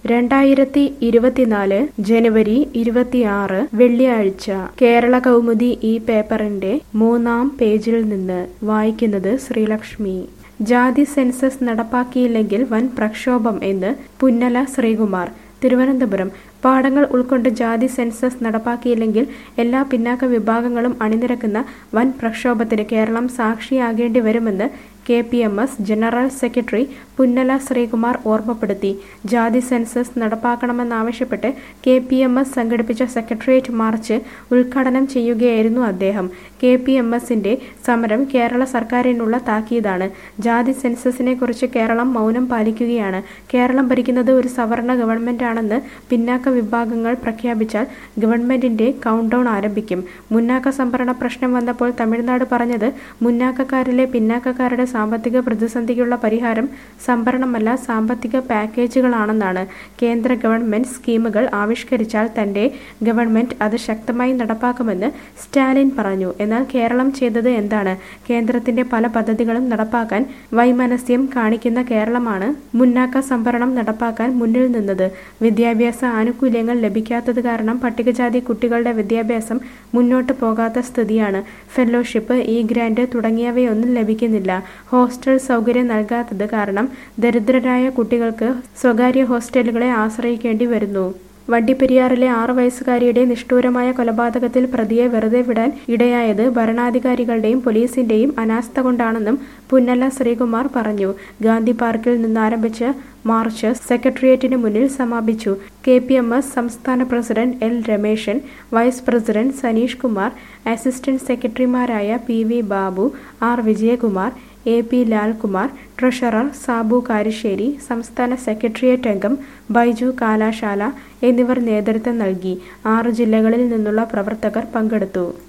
രണ്ടായിരത്തി ഇരുപത്തിനാല് ജനുവരി ഇരുപത്തിയാറ് വെള്ളിയാഴ്ച കേരള കൗമുദി ഈ പേപ്പറിന്റെ മൂന്നാം പേജിൽ നിന്ന് വായിക്കുന്നത് ശ്രീലക്ഷ്മി ജാതി സെൻസസ് നടപ്പാക്കിയില്ലെങ്കിൽ വൻ പ്രക്ഷോഭം എന്ന് പുന്നല ശ്രീകുമാർ തിരുവനന്തപുരം പാഠങ്ങൾ ഉൾക്കൊണ്ട് ജാതി സെൻസസ് നടപ്പാക്കിയില്ലെങ്കിൽ എല്ലാ പിന്നാക്ക വിഭാഗങ്ങളും അണിനിരക്കുന്ന വൻ പ്രക്ഷോഭത്തിന് കേരളം സാക്ഷിയാകേണ്ടി വരുമെന്ന് K P M S general secretary Punnala Sreekumar ഓർമ്മപ്പെടുത്തി ജാതി സെൻസസ് നടപ്പാക്കണമെന്നാവശ്യപ്പെട്ട് കെ പി എം എസ് സംഘടിപ്പിച്ച സെക്രട്ടേറിയറ്റ് മാർച്ച് ഉദ്ഘാടനം ചെയ്യുകയായിരുന്നു അദ്ദേഹം കെ പി എം എസിന്റെ സമരം കേരള സർക്കാരിനുള്ള താക്കീതാണ് ജാതി സെൻസസിനെ കുറിച്ച് കേരളം മൗനം പാലിക്കുകയാണ് കേരളം ഭരിക്കുന്നത് ഒരു സവർണ ഗവൺമെന്റാണെന്ന് പിന്നാക്ക വിഭാഗങ്ങൾ പ്രഖ്യാപിച്ചാൽ ഗവൺമെന്റിന്റെ കൗണ്ട് ഡൗൺ ആരംഭിക്കും മുന്നാക്ക സംവരണ പ്രശ്നം വന്നപ്പോൾ തമിഴ്നാട് പറഞ്ഞത് മുന്നാക്കക്കാരിലെ പിന്നാക്കക്കാരുടെ സാമ്പത്തിക പ്രതിസന്ധിക്കുള്ള പരിഹാരം സംഭരണമല്ല സാമ്പത്തിക പാക്കേജുകളാണെന്നാണ് കേന്ദ്ര ഗവൺമെന്റ് സ്കീമുകൾ ആവിഷ്കരിച്ചാൽ തന്റെ ഗവൺമെന്റ് അത് ശക്തമായി നടപ്പാക്കുമെന്ന് സ്റ്റാലിൻ പറഞ്ഞു എന്നാൽ കേരളം ചെയ്തത് എന്താണ് കേന്ദ്രത്തിന്റെ പല പദ്ധതികളും നടപ്പാക്കാൻ വൈമനസ്യം കാണിക്കുന്ന കേരളമാണ് മുന്നാക്ക സംവരണം നടപ്പാക്കാൻ മുന്നിൽ നിന്നത് വിദ്യാഭ്യാസ ആനുകൂല്യങ്ങൾ ലഭിക്കാത്തത് കാരണം പട്ടികജാതി കുട്ടികളുടെ വിദ്യാഭ്യാസം മുന്നോട്ട് പോകാത്ത സ്ഥിതിയാണ് ഫെലോഷിപ്പ് ഇ ഗ്രാന്റ് തുടങ്ങിയവയൊന്നും ലഭിക്കുന്നില്ല ഹോസ്റ്റൽ സൗകര്യം നൽകാത്തത് കാരണം ദരിദ്രരായ കുട്ടികൾക്ക് സ്വകാര്യ ഹോസ്റ്റലുകളെ ആശ്രയിക്കേണ്ടി വരുന്നു വണ്ടിപ്പെരിയാറിലെ ആറു വയസ്സുകാരിയുടെ നിഷ്ഠൂരമായ കൊലപാതകത്തിൽ പ്രതിയെ വെറുതെ വിടാൻ ഇടയായത് ഭരണാധികാരികളുടെയും പോലീസിന്റെയും അനാസ്ഥ കൊണ്ടാണെന്നും പുന്നല ശ്രീകുമാർ പറഞ്ഞു ഗാന്ധി പാർക്കിൽ നിന്നാരംഭിച്ച മാർച്ച് സെക്രട്ടേറിയറ്റിന് മുന്നിൽ സമാപിച്ചു കെ പി എം എസ് സംസ്ഥാന president L Rameshan vice president Saneesh Kumar assistant സെക്രട്ടറിമാരായ P V Babu R Vijayakumar A P Lalkumar treasurer Sabu Karissery സംസ്ഥാന സെക്രട്ടേറിയറ്റ് അംഗം ബൈജു കാലാശാല എന്നിവർ നേതൃത്വം നൽകി ആറ് ജില്ലകളിൽ നിന്നുള്ള പ്രവർത്തകർ പങ്കെടുത്തു